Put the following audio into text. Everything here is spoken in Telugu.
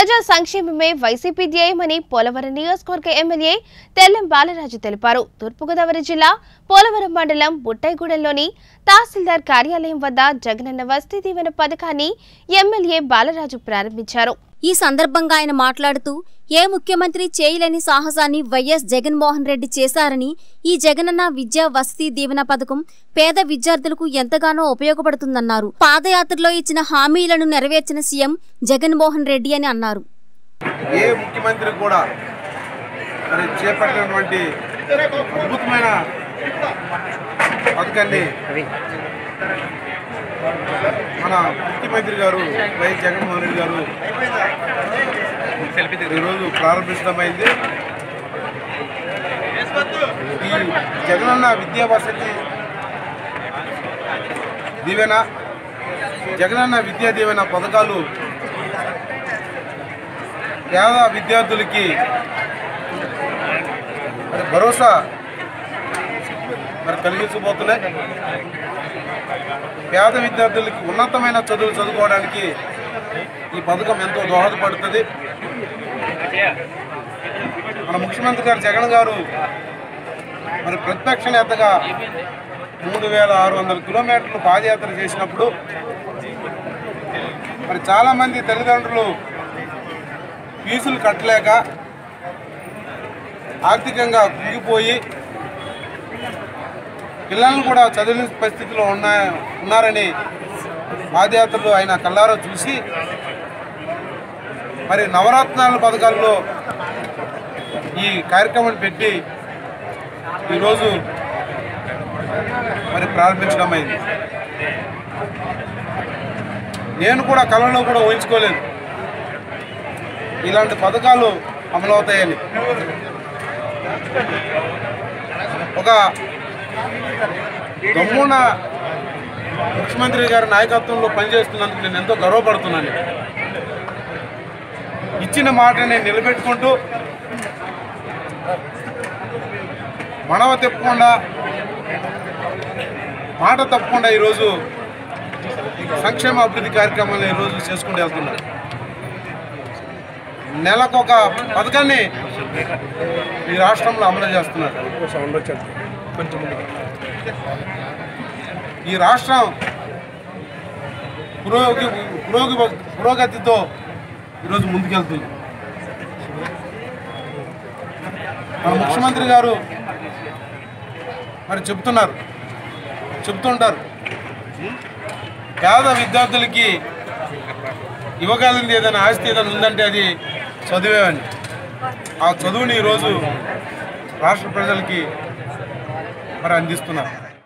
ప్రజా సంక్షేమమే వైసీపీ ధ్యేయమని పోలవరం నియోజకవర్గ ఎమ్మెల్యే తెల్లం బాలరాజు తెలిపారు తూర్పుగోదావరి జిల్లా పోలవరం మండలం బుట్టైగూడెంలోని తహసీల్దార్ కార్యాలయం వద్ద జగనన్న వస్తీ దీవెన పథకాన్ని ఎమ్మెల్యే బాలరాజు ప్రారంభించారు ఈ సందర్భంగా ఆయన మాట్లాడుతూ ఏ ముఖ్యమంత్రి చేయలేని సాహసాన్ని వైఎస్ జగన్మోహన్ రెడ్డి చేశారని ఈ జగనన్న విద్యా వసతి దీవెన పథకం పేద విద్యార్థులకు ఎంతగానో ఉపయోగపడుతుందన్నారు పాదయాత్రలో ఇచ్చిన హామీలను నెరవేర్చిన సీఎం జగన్మోహన్ రెడ్డి అని అన్నారు ఏ ముఖ్యమంత్రి కూడా మరి చేపట్టినటువంటి అద్భుతమైన పథకాన్ని మన ముఖ్యమంత్రి గారు వైఎస్ జగన్మోహన్ రెడ్డి గారు ఈరోజు ప్రారంభించడమైంది ఈ జగనన్న విద్యా వసతి దీవెన జగనన్న విద్యా దీవెన పథకాలు పేద విద్యార్థులకి మరి భరోసా మరి కలిగించబోతున్నాయి పేద విద్యార్థులకి ఉన్నతమైన చదువులు చదువుకోవడానికి ఈ పథకం ఎంతో దోహదపడుతుంది మన ముఖ్యమంత్రి గారు జగన్ గారు మరి ప్రతిపక్ష నేతగా మూడు వేల ఆరు వందల కిలోమీటర్లు పాదయాత్ర చేసినప్పుడు మరి చాలామంది తల్లిదండ్రులు ఫీజులు కట్టలేక ఆర్థికంగా కుంగిపోయి పిల్లలను కూడా చదివిన పరిస్థితిలో ఉన్న ఉన్నారని పాదయాత్రలు ఆయన కళ్ళారా చూసి మరి నవరత్నాల పథకాల్లో ఈ కార్యక్రమాన్ని పెట్టి ఈరోజు మరి ప్రారంభించడం అయింది నేను కూడా కళలో కూడా ఊహించుకోలేదు ఇలాంటి పథకాలు అమలవుతాయని ఒక దమ్మున ముఖ్యమంత్రి గారి నాయకత్వంలో పనిచేస్తున్నందుకు నేను ఎంతో గర్వపడుతున్నాను ఇచ్చిన మాటని నిలబెట్టుకుంటూ మనవ తప్పకుండా మాట తప్పకుండా ఈరోజు సంక్షేమ అభివృద్ధి కార్యక్రమాలు ఈరోజు చేసుకుంటూ వెళ్తున్నారు నెలకు ఒక పథకాన్ని ఈ రాష్ట్రంలో అమలు చేస్తున్నారు ఈ రాష్ట్రం పురోగి పురోగి పురోగతితో ఈరోజు ముందుకెళ్తుంది మన ముఖ్యమంత్రి గారు మరి చెప్తున్నారు చెప్తుంటారు పేద విద్యార్థులకి ఇవ్వగలిగింది ఏదైనా ఆస్తి ఏదైనా ఉందంటే అది చదివే అని ఆ చదువుని ఈరోజు రాష్ట్ర ప్రజలకి మరి అందిస్తున్నారు